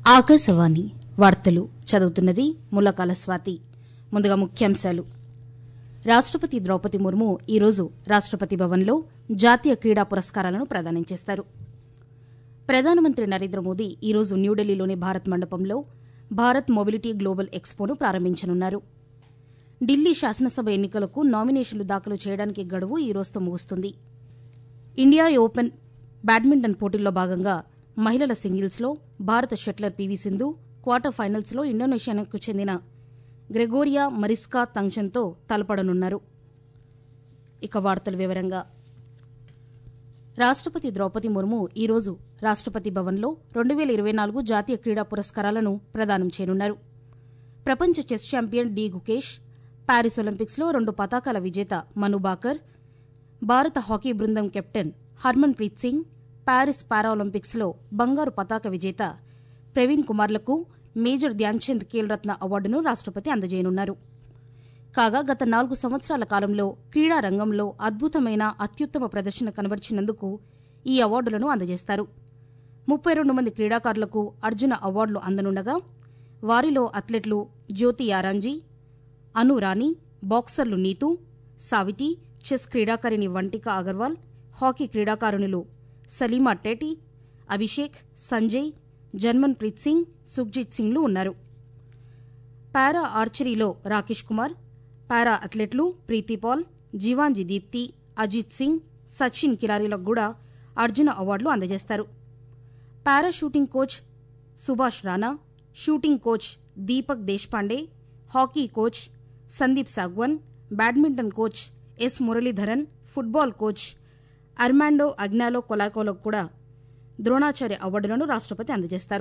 ఆకాశవాణి వార్తలు చదువుతున్నది ముల్లకాల స్వాతి ముందుగా ముఖ్యాంశాలు రాష్టపతి ద్రౌపది ముర్ము ఈరోజు రాష్టపతి భవన్లో జాతీయ క్రీడా పురస్కారాలను ప్రదానం చేస్తారు ప్రధానమంత్రి నరేంద్ర మోదీ ఈరోజు న్యూఢిల్లీలోని భారత్ మండపంలో భారత్ మొబిలిటీ గ్లోబల్ ఎక్స్పోను ప్రారంభించనున్నారు ఢిల్లీ శాసనసభ ఎన్నికలకు నామినేషన్లు దాఖలు చేయడానికి గడువు ఈ రోజుతో ముగుస్తుంది ఇండియా ఓపెన్ బ్యాడ్మింటన్ పోటీల్లో భాగంగా మహిళల సింగిల్స్లో భారత షట్లర్ పీవీ సింధు క్వార్టర్ ఫైనల్స్లో ఇండోనేషియాకు చెందిన గ్రెగోరియా మరిస్కా తంగ్చన్తో తలపడనున్నారు ఇక వార్తల వివరంగా రాష్టపతి ద్రౌపది ముర్ము ఈరోజు రాష్టపతి భవన్లో రెండు వేల ఇరవై నాలుగు జాతీయ క్రీడా పురస్కారాలను ప్రదానం చేయనున్నారు ప్రపంచ chess champion D Gukesh Paris ఒలింపిక్స్లో రెండు పతాకాల విజేత మను బాకర్ భారత హాకీ బృందం captain Harmanpreet Singh Paris పారాఒలింపిక్స్లో బంగారు పతాక విజేత ప్రవీణ్ కుమార్లకు మేజర్ ధ్యాన్చంద్ ఖేల్ రత్న అవార్డును రాష్టపతి అందజేయనున్నారు కాగా గత నాలుగు సంవత్సరాల కాలంలో క్రీడా రంగంలో అద్భుతమైన అత్యుత్తమ ప్రదర్శన కనబర్చినందుకు ఈ అవార్డులను అందజేస్తారు ముప్పై రెండు మంది క్రీడాకారులకు అర్జున అవార్డులు అందనుండగా వారిలో అథ్లెట్లు జ్యోతి యారాంజీ అను రాణి బాక్సర్లు నీతూ సావిటి చెస్ క్రీడాకారిణి వంటిక అగర్వాల్ హాకీ క్రీడాకారుణులు సలీమా టేటి అభిషేక్ సంజయ్ జర్మన్ ప్రీత్ సింగ్ సుఖ్జిత్ సింగ్లు ఉన్నారు పారా ఆర్చరీలో రాకేష్ కుమార్ పారా అథ్లెట్లు ప్రీతి పాల్ జీవాంజీ దీప్తి అజిత్ సింగ్ సచిన్ కిరారీలకు కూడా అర్జున అవార్డులు అందజేస్తారు para shooting coach Subhash Rana shooting coach Deepak Deshpande hockey coach Sandeep Sangwan badminton coach S Muralidharan football coach Armando Agnelo కొలాకోలకు కూడా ద్రోణాచార్య అవార్డులను రాష్టపతి అందజేస్తారు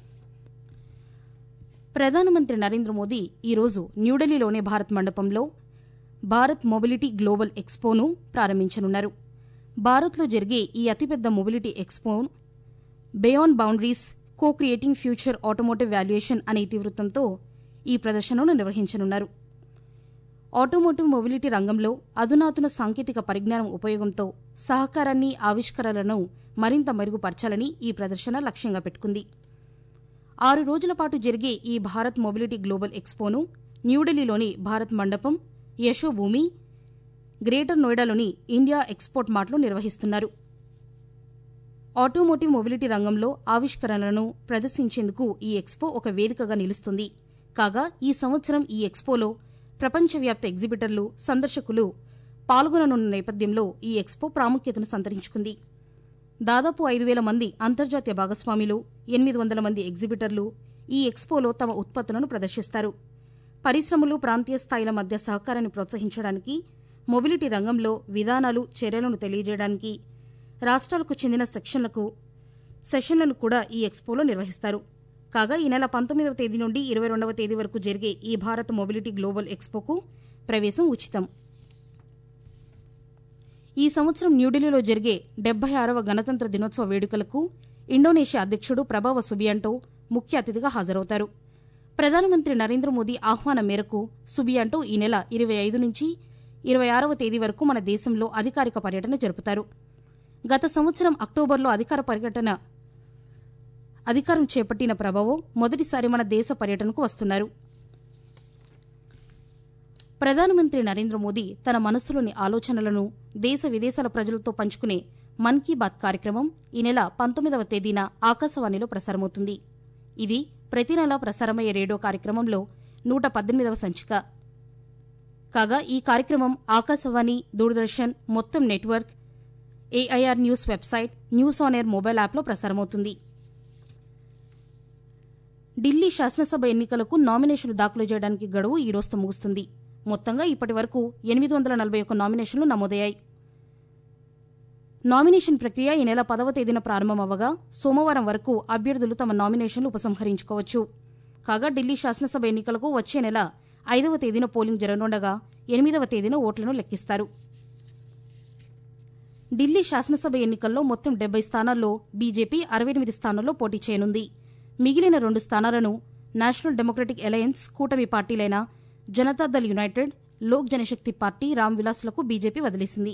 ప్రధానమంత్రి నరేంద్ర మోదీ ఈరోజు న్యూఢిల్లీలోని భారత్ మండపంలో భారత్ మొబిలిటీ గ్లోబల్ ఎక్స్పోను ప్రారంభించనున్నారు భారత్లో జరిగే ఈ అతిపెద్ద mobility expo beyond boundaries co creating future automotive valuation అనే ఇతివృత్తంతో ఈ ప్రదర్శనను నిర్వహించనున్నారు ఆటోమోటివ్ మొబిలిటీ రంగంలో అధునాతన సాంకేతిక పరిజ్ఞానం ఉపయోగంతో సహకారాన్ని ఆవిష్కరణలను మరింత మెరుగుపరచాలని ఈ ప్రదర్శన లక్ష్యంగా పెట్టుకుంది ఆరు రోజుల పాటు జరిగే ఈ భారత్ మొబిలిటీ గ్లోబల్ ఎక్స్పోను న్యూఢిల్లీలోని భారత్ మండపం యశోభూమి గ్రేటర్ నోయిడాలోని ఇండియా ఎక్స్పోర్ట్ మార్ట్లో నిర్వహిస్తున్నారు ఆటోమోటివ్ మొబిలిటీ రంగంలో ఆవిష్కరణలను ప్రదర్శించేందుకు ఈ ఎక్స్పో ఒక వేదికగా నిలుస్తుంది కాగా ఈ సంవత్సరం ఈ ఎక్స్పోలో ప్రపంచవ్యాప్త ఎగ్జిబిటర్లు సందర్శకులు పాల్గొననున్న నేపథ్యంలో ఈ ఎక్స్పో ప్రాముఖ్యతను సంతరించుకుంది దాదాపు ఐదు వేల మంది అంతర్జాతీయ భాగస్వాములు ఎనిమిది వందల మంది ఎగ్జిబిటర్లు ఈ ఎక్స్పోలో తమ ఉత్పత్తులను ప్రదర్శిస్తారు పరిశ్రమలు ప్రాంతీయ స్థాయిల మధ్య సహకారాన్ని ప్రోత్సహించడానికి మొబిలిటీ రంగంలో విధానాలు చర్యలను తెలియజేయడానికి రాష్ట్రాలకు చెందిన సెక్షన్లకు సెషన్లను కూడా ఈ ఎక్స్పోలో నిర్వహిస్తారు కాగా ఈ నెల పంతొమ్మిదవ తేదీ నుండి ఇరవై రెండవ తేదీ వరకు జరిగే ఈ భారత్ మొబిలిటీ గ్లోబల్ ఎక్స్పోకు ప్రవేశం ఉచితం ఈ సంవత్సరం న్యూఢిల్లీలో జరిగే డెబ్బై ఆరవ గణతంత్ర దినోత్సవ వేడుకలకు ఇండోనేషియా అధ్యక్షుడు ప్రభావ సుబియాంటో ముఖ్య అతిథిగా హాజరవుతారు ప్రధానమంత్రి నరేంద్ర మోదీ ఆహ్వానం మేరకు సుబియాంటో ఈ నెల ఇరవై ఐదు నుంచి ఇరవై ఆరవ తేదీ వరకు మన దేశంలో అధికారిక పర్యటన జరుపుతారు గత సంవత్సరం అక్టోబర్లో అధికార పర్యటన అధికారం చేపట్టిన ప్రభావం మొదటిసారి మన దేశ పర్యటనకు వస్తున్నారు ప్రధానమంత్రి నరేంద్ర మోదీ తన మనస్సులోని ఆలోచనలను దేశ విదేశాల ప్రజలతో పంచుకునే మన్ కీ బాత్ కార్యక్రమం ఈ నెల పంతొమ్మిదవ తేదీన ఆకాశవాణిలో ప్రసారమవుతుంది ఇది ప్రతి నెల ప్రసారమయ్యే రేడియో కార్యక్రమంలో నూట పద్దెనిమిదవ సంచిక కాగా ఈ కార్యక్రమం ఆకాశవాణి దూరదర్శన్ మొత్తం network AIR news website news on air mobile యాప్లో ప్రసారమవుతుంది ఢిల్లీ శాసనసభ ఎన్నికలకు నామినేషన్లు దాఖలు చేయడానికి గడువు ఈ రోజుతో ముగుస్తుంది మొత్తంగా ఇప్పటి వరకు ఎనిమిది వందల నలభై ఒక్క నామినేషన్లు నమోదయ్యాయి నామినేషన్ ప్రక్రియ ఈ నెల పదవ తేదీన ప్రారంభమవ్వగా సోమవారం వరకు అభ్యర్థులు తమ నామినేషన్లు ఉపసంహరించుకోవచ్చు కాగా ఢిల్లీ శాసనసభ ఎన్నికలకు వచ్చే నెల ఐదవ తేదీన పోలింగ్ జరగనుండగా ఎనిమిదవ తేదీన ఓట్లను లెక్కిస్తారు ఢిల్లీ శాసనసభ ఎన్నికల్లో మొత్తం డెబ్బై స్థానాల్లో బీజేపీ అరవై ఎనిమిది స్థానాల్లో పోటీ చేయనుంది మిగిలిన రెండు స్థానాలను నేషనల్ డెమోక్రటిక్ అలయన్స్ కూటమి పార్టీలైన జనతాదళ్ యునైటెడ్ లోక్ జనశక్తి పార్టీ రామ్ విలాస్లకు బీజేపీ వదిలేసింది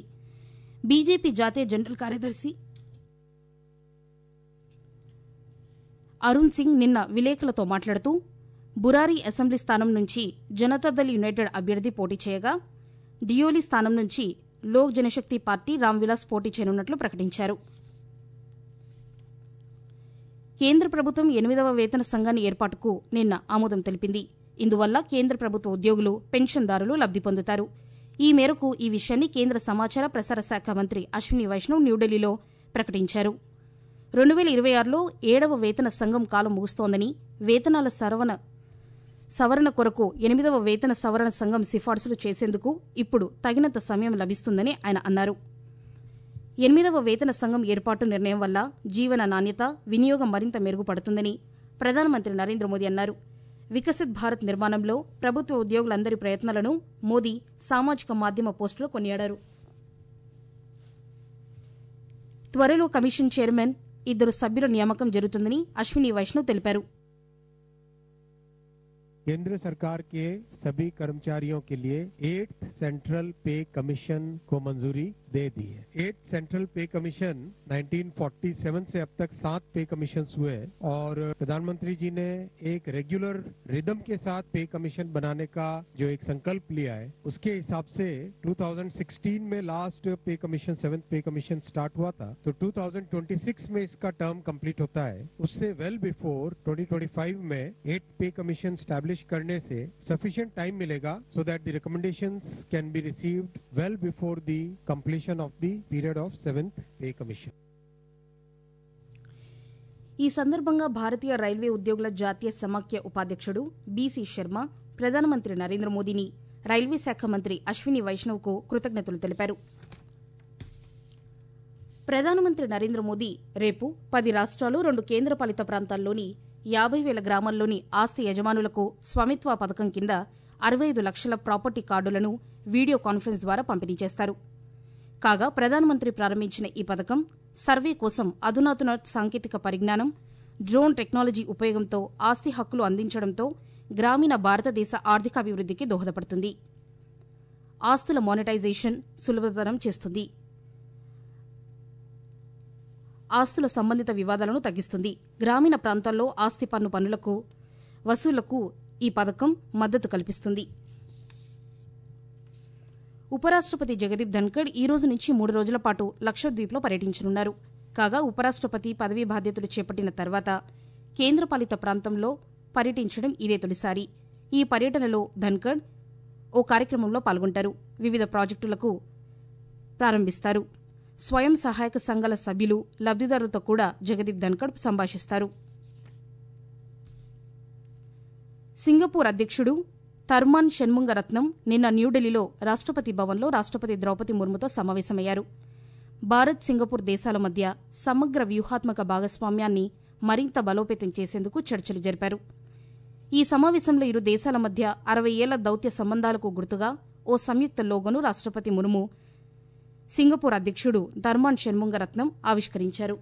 బీజేపీ జాతీయ జనరల్ కార్యదర్శి అరుణ్ సింగ్ నిన్న విలేకరులతో మాట్లాడుతూ బురారి అసెంబ్లీ స్థానం నుంచి జనతాదళ్ యునైటెడ్ అభ్యర్థి పోటీ చేయగా డియోలి స్థానం నుంచి లోక్ జనశక్తి పార్టీ రామ్విలాస్ పోటీ చేయనున్నట్లు ప్రకటించారు కేంద్ర ప్రభుత్వం ఎనిమిదవ వేతన సంఘాన్ని ఏర్పాటుకు నిన్న ఆమోదం తెలిపింది ఇందువల్ల కేంద్ర ప్రభుత్వ ఉద్యోగులు పెన్షన్దారులు లబ్ది పొందుతారు ఈ మేరకు ఈ విషయాన్ని కేంద్ర సమాచార ప్రసార శాఖ మంత్రి అశ్విని వైష్ణవ్ న్యూఢిల్లీలో ప్రకటించారు రెండు వేల ఇరవై ఆరులో ఏడవ వేతన సంఘం కాలం ముగుస్తోందని వేతనాల సవరణ సవరణ కొరకు ఎనిమిదవ వేతన సవరణ సంఘం సిఫార్సులు చేసేందుకు ఇప్పుడు తగినంత సమయం లభిస్తుందని ఆయన అన్నారు ఎనిమిదవ వేతన సంఘం ఏర్పాటు నిర్ణయం వల్ల జీవన నాణ్యత వినియోగం మరింత మెరుగుపడుతుందని ప్రధానమంత్రి నరేంద్ర మోదీ అన్నారు వికసిత్ భారత్ నిర్మాణంలో ప్రభుత్వ ఉద్యోగులందరి ప్రయత్నాలను మోదీ సామాజిక మాధ్యమ పోస్టులో కొనియాడారు త్వరలో కమిషన్ చైర్మన్ ఇద్దరు సభ్యుల నియామకం జరుగుతుందని అశ్విని వైష్ణవ్ తెలిపారు केंद्र सरकार के सभी कर्मचारियों के लिए एट सेंट्रल पे कमीशन को मंजूरी दे दी है एट सेंट्रल पे कमीशन 1947 से अब तक सात पे कमीशन हुए हैं और प्रधानमंत्री जी ने एक रेगुलर रिदम के साथ पे कमीशन बनाने का जो एक संकल्प लिया है उसके हिसाब से 2016 में last pay commission seventh pay commission start हुआ था तो 2026 में इसका टर्म कंप्लीट होता है उससे वेल बिफोर 2025 में एट पे कमीशन स्टैब्लिश करने से सफिशिएंट टाइम मिलेगा so that the recommendations can be received well before the completion of the period of seventh pay commission ఈ సందర్భంగా భారతీయ రైల్వే ఉద్యోగుల జాతీయ సమాఖ్య ఉపాధ్యక్షుడు బీసీ శర్మ ప్రధానమంత్రి నరేంద్ర మోదీని రైల్వే శాఖ మంత్రి అశ్విని వైష్ణవ్కు కృతజ్ఞతలు తెలిపారు ప్రధానమంత్రి నరేంద్ర మోదీ రేపు పది రాష్ట్రాలు రెండు కేంద్రపాలిత ప్రాంతాల్లోని యాభై వేల గ్రామాల్లోని ఆస్తి యజమానులకు స్వామిత్వ పథకం కింద అరవై ఐదు లక్షల ప్రాపర్టీ కార్డులను వీడియో కాన్ఫరెన్స్ ద్వారా పంపిణీ చేస్తారు కాగా ప్రధానమంత్రి ప్రారంభించిన ఈ పథకం సర్వే కోసం అధునాతన సాంకేతిక పరిజ్ఞానం డ్రోన్ టెక్నాలజీ ఉపయోగంతో ఆస్తి హక్కులు అందించడంతో గ్రామీణ భారతదేశ ఆర్థికాభివృద్ధికి దోహదపడుతుంది ఆస్తుల మానిటైజేషన్ సులభతరం చేస్తుంది ఆస్తుల సంబంధిత వివాదాలను తగ్గిస్తుంది గ్రామీణ ప్రాంతాల్లో ఆస్తి పన్ను పన్నులకు వసూళ్లకు ఈ పథకం మద్దతు కల్పిస్తుంది ఉపరాష్టపతి జగదీప్ ధన్కడ్ ఈ రోజు నుంచి మూడు రోజుల పాటు లక్షద్వీప్లో పర్యటించనున్నారు కాగా ఉపరాష్టపతి పదవీ బాధ్యతలు చేపట్టిన తర్వాత కేంద్రపాలిత ప్రాంతంలో పర్యటించడం ఇదే తొలిసారి ఈ పర్యటనలో ధన్కడ్ ఓ కార్యక్రమంలో పాల్గొంటారు వివిధ ప్రాజెక్టులకు ప్రారంభిస్తారు స్వయం సహాయక సంఘాల సభ్యులు లబ్దిదారులతో కూడా జగదీప్ ధన్కడ్ సంభాషిస్తారు సింగపూర్ అధ్యక్షుడు తర్మాన్ షణ్ముంగరత్నం నిన్న న్యూఢిల్లీలో రాష్టపతి భవన్లో రాష్టపతి ద్రౌపది ముర్ముతో సమావేశమయ్యారు భారత్ సింగపూర్ దేశాల మధ్య సమగ్ర వ్యూహాత్మక భాగస్వామ్యాన్ని మరింత బలోపేతం చేసేందుకు చర్చలు జరిపారు ఈ సమావేశంలో ఇరు దేశాల మధ్య అరవై ఏళ్ల దౌత్య సంబంధాలకు గుర్తుగా ఓ సంయుక్త లోగోను రాష్టపతి ముర్ము సింగపూర్ అధ్యక్షుడు ధర్మాన్ షణ్ముంగరత్నం ఆవిష్కరించారు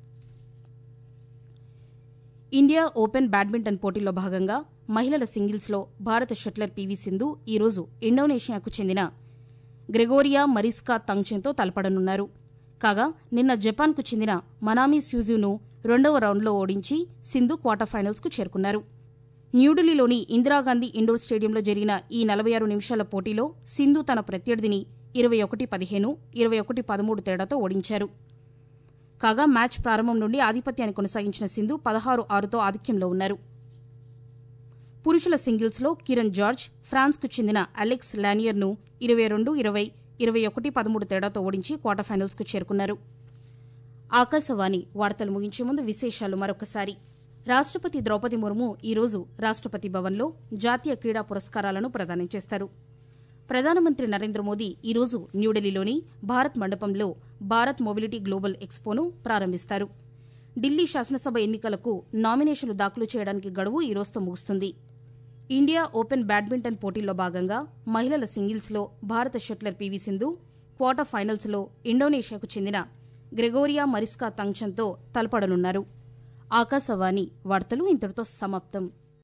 ఇండియా ఓపెన్ బ్యాడ్మింటన్ పోటీల్లో భాగంగా మహిళల సింగిల్స్లో భారత షట్లర్ పీవీ సింధు ఈరోజు ఇండోనేషియాకు చెందిన గ్రెగోరియా మరిస్కా తంగ్చెన్తో తలపడనున్నారు కాగా నిన్న జపాన్కు చెందిన మనామి స్యూజును రెండవ రౌండ్లో ఓడించి సింధు క్వార్టర్ ఫైనల్స్కు చేరుకున్నారు న్యూఢిల్లీలోని ఇందిరాగాంధీ ఇండోర్ స్టేడియంలో జరిగిన ఈ నలభై ఆరు నిమిషాల పోటీలో సింధు తన ప్రత్యర్థిని ఇరవై ఒకటి పదిహేను ఇరవై ఒకటి పదమూడు తేడాతో ఓడించారు కాగా మ్యాచ్ ప్రారంభం నుండి ఆధిపత్యాన్ని కొనసాగించిన సింధు పదహారు ఆరుతో ఆధిక్యంలో ఉన్నారు పురుషుల సింగిల్స్లో కిరణ్ జార్జ్ ఫ్రాన్స్కు చెందిన అలెక్స్ లానియర్ను ఇరవై రెండు ఇరవై ఇరవై ఒకటి పదమూడు తేడాతో ఓడించి క్వార్టర్ ఫైనల్స్కు చేరుకున్నారు ఆకాశవాణి వార్తలు ముగించే ముందు విశేషాలు మరొకసారి రాష్టపతి ద్రౌపది ముర్ము ఈరోజు రాష్టపతి భవన్లో జాతీయ క్రీడా పురస్కారాలను ప్రదానం చేస్తారు ప్రధానమంత్రి నరేంద్ర మోదీ ఈరోజు న్యూఢిల్లీలోని భారత్ మండపంలో భారత్ మొబిలిటీ గ్లోబల్ ఎక్స్పోను ప్రారంభిస్తారు ఢిల్లీ శాసనసభ ఎన్నికలకు నామినేషన్లు దాఖలు చేయడానికి గడువు ఈ రోజుతో ముగుస్తుంది ఇండియా ఓపెన్ బ్యాడ్మింటన్ పోటీల్లో భాగంగా మహిళల సింగిల్స్లో భారత షట్లర్ పీవీ సింధు క్వార్టర్ ఫైనల్స్లో ఇండోనేషియాకు చెందిన గ్రెగోరియా మరిస్కా తంగ్చన్తో తలపడనున్నారు ఆకాశవాణి వార్తలు ఇంతటితో సమాప్తం